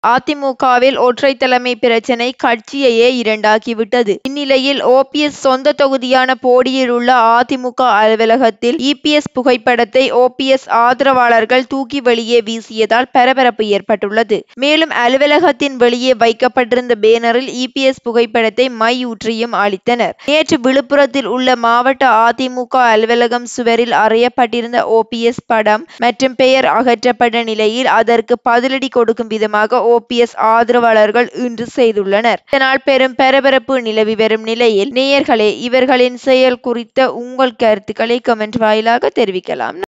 அதிமுகவில் ஒற்றை தலைமை பிரச்னை கட்சியையே இரண்டாக்கிவிட்டது. இந்நிலையில் ஓபிஎஸ் சொந்த தொகுதியான போடியில் உள்ள அதிமுக அலுவலகத்தில் இபிஎஸ் புகைப்படத்தை ஓபிஎஸ் ஆதரவாளர்கள் தூக்கி வெளியே வீசியதால் பரபரப்பு ஏற்பட்டுள்ளது. மேலும் அலுவலகத்தின் வெளியே வைக்கப்பட்டிருந்த பேனரில் இபிஎஸ் புகைப்படத்தை மை ஊற்றியும் அழித்தனர். நேற்று விழுப்புரத்தில் உள்ள மாவட்ட அதிமுக அலுவலகம் சுவரில் அறையப்பட்டிருந்த ஓபிஎஸ் படம் மற்றும் பெயர் அகற்றப்பட்ட நிலையில் அதற்கு பதிலடி கொடுக்கும் விதமாக ஓபிஎஸ் ஆதரவாளர்கள் இன்று செய்துள்ளனர். இதனால் பெரும் பரபரப்பு நிலவி வரும் நிலையில் நேயர்களே இவர்களின் செயல் குறித்த உங்கள் கருத்துக்களை கமெண்ட் வாயிலாக தெரிவிக்கலாம்.